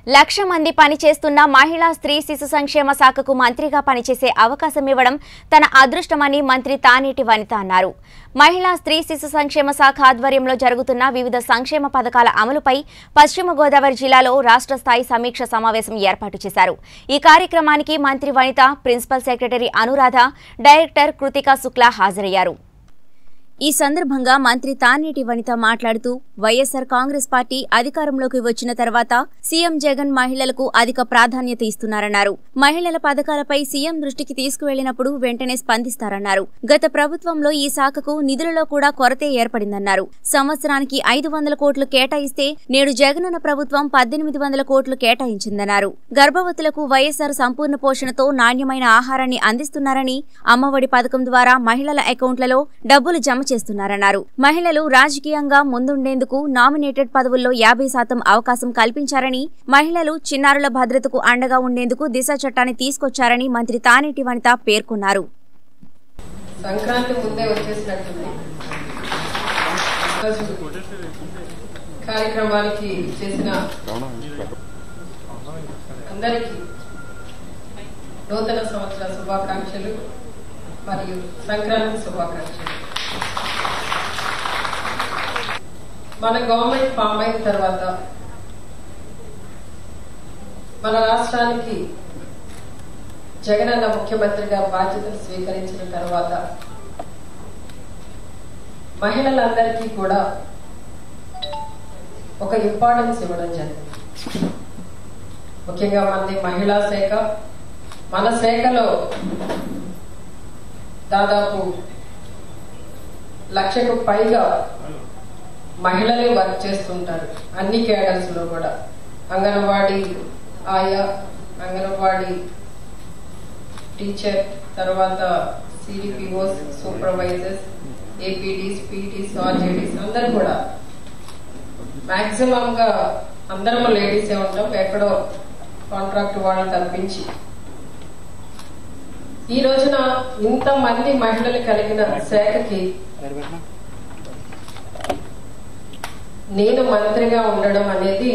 లక్ష మంది పనిచేస్తున్న మహిళా స్త్రీ శిశు సంక్షేమ శాఖకు మంత్రిగా పనిచేసే అవకాశం ఇవ్వడం తన అదృష్టమని మంత్రి తానేటి వనిత అన్నారు మహిళా స్త్రీ శిశు సంక్షేమ శాఖ ఆధ్వర్యంలో జరుగుతున్న వివిధ సంక్షేమ పథకాల అమలుపై పశ్చిమ గోదావరి జిల్లాలో రాష్ట్ర స్థాయి సమీక్ష సమావేశం ఏర్పాటు చేశారు ఈ కార్యక్రమానికి మంత్రి Vanitha principal secretary Anuradha director Kritika Shukla హాజరయ్యారు ఈ సందర్భంగా మంత్రి తానేటి వనిత మాట్లాడుతూ వైఎస్సార్ కాంగ్రెస్ పార్టీ అధికారంలోకి వచ్చిన తర్వాత సీఎం జగన్ మహిళలకు అధిక ప్రాధాన్యత ఇస్తున్నారన్నారు మహిళల పథకాలపై సీఎం దృష్టికి తీసుకువెళ్లినప్పుడు వెంటనే స్పందిస్తారన్నారు గత ప్రభుత్వంలో ఈ శాఖకు నిధులలో కూడా కొరతే ఏర్పడిందన్నారు సంవత్సరానికి ఐదు వందల కోట్లు కేటాయిస్తే నేడు జగనన్న ప్రభుత్వం పద్దెనిమిది వందల కోట్లు కేటాయించిందన్నారు గర్భవతులకు వైఎస్సార్ సంపూర్ణ పోషణతో నాణ్యమైన ఆహారాన్ని అందిస్తున్నారని అమ్మఒడి పథకం ద్వారా మహిళల అకౌంట్లలో డబ్బులు జమ చేస్తున్నారన్నారు మహిళలు రాజకీయంగా ముందుండేందుకు నామినేటెడ్ పదవుల్లో యాభై శాతం అవకాశం కల్పించారని మహిళలు చిన్నారుల భద్రతకు అండగా ఉండేందుకు దిశ చట్టాన్ని తీసుకొచ్చారని మంత్రి తానేటి వనిత పేర్కొన్నారు సంక్రాంతి ముందే వచ్చేసినట్టుంది ఈరోజు కార్యక్రమానికి చేసిన అందరికీ నూతన సంవత్సర శుభాకాంక్షలు మరియు సంక్రాంతి శుభాకాంక్షలు మన గవర్నమెంట్ ఫామ్ అయిన తర్వాత మన రాష్ట్రానికి జగనన్న ముఖ్యమంత్రిగా బాధ్యతలు స్వీకరించిన తర్వాత మహిళలందరికీ కూడా ఒక ఇంపార్టెన్స్ ఇవ్వడం జరిగింది ముఖ్యంగా మనది మహిళా శాఖ మన శాఖలో దాదాపు లక్షకు పైగా మహిళలే వర్క్ చేస్తుంటారు అన్ని కేడర్స్ లో కూడా అంగన్వాడీ ఆయా అంగన్వాడీ టీచర్ తర్వాత CDPOs supervisors APDs PTs RJDs అందరు కూడా మాక్సిమం గా అందరం లేడీసే ఉంటాం ఎక్కడో కాంట్రాక్ట్ వాళ్ళు తప్పించి ఈ రోజున ఇంతమంది మహిళలు కలిగిన శాఖకి నేను మంత్రిగా ఉండడం అనేది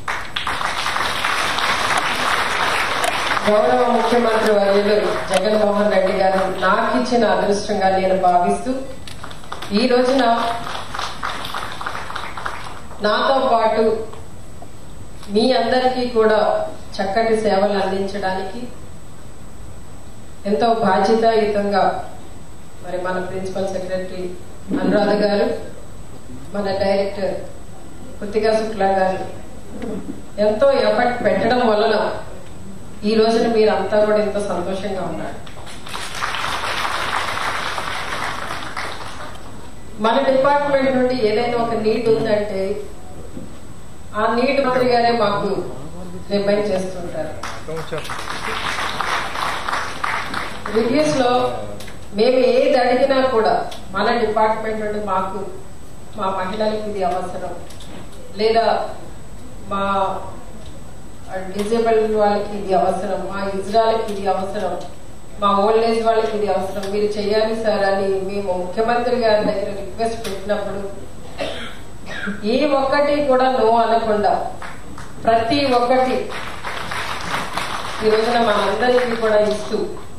గౌరవ ముఖ్యమంత్రి వర్యులు జగన్మోహన్ రెడ్డి గారు నాకు ఇచ్చిన అదృష్టంగా నేను భావిస్తూ ఈ రోజున నాతో పాటు మీ అందరికీ కూడా చక్కటి సేవలు అందించడానికి ఎంతో బాధ్యతాయుతంగా మరి మన ప్రిన్సిపల్ సెక్రటరీ అనురాధ గారు మన డైరెక్టర్ కృతికా శుక్లా గారు ఎంతో ఎఫర్ట్ పెట్టడం వలన ఈ రోజున మీరంతా కూడా ఎంతో సంతోషంగా ఉన్నారు మన డిపార్ట్మెంట్ నుండి ఏదైనా ఒక నీడ్ ఉందంటే ఆ నీడ్ మంత్రి గారే మాకు రిమైండ్ చేస్తుంటారు రివ్యూస్ లో మేము ఏది అడిగినా కూడా మన డిపార్ట్మెంట్ నుండి మాకు మా మహిళలకు ఇది అవసరం లేదా మా డిజేబుల్ వాళ్ళకి ఇది అవసరం మా ఇజ్రాయల్కి ఇది అవసరం మా ఓల్డ్ ఏజ్ వాళ్ళకి ఇది అవసరం మీరు చెయ్యాలి సార్ అని మేము ముఖ్యమంత్రి గారి దగ్గర రిక్వెస్ట్ పెట్టినప్పుడు ఏ ఒక్కటి కూడా నో అనకుండా ప్రతి ఒక్కటి ఈ రోజున మనందరికీ కూడా ఇస్తూ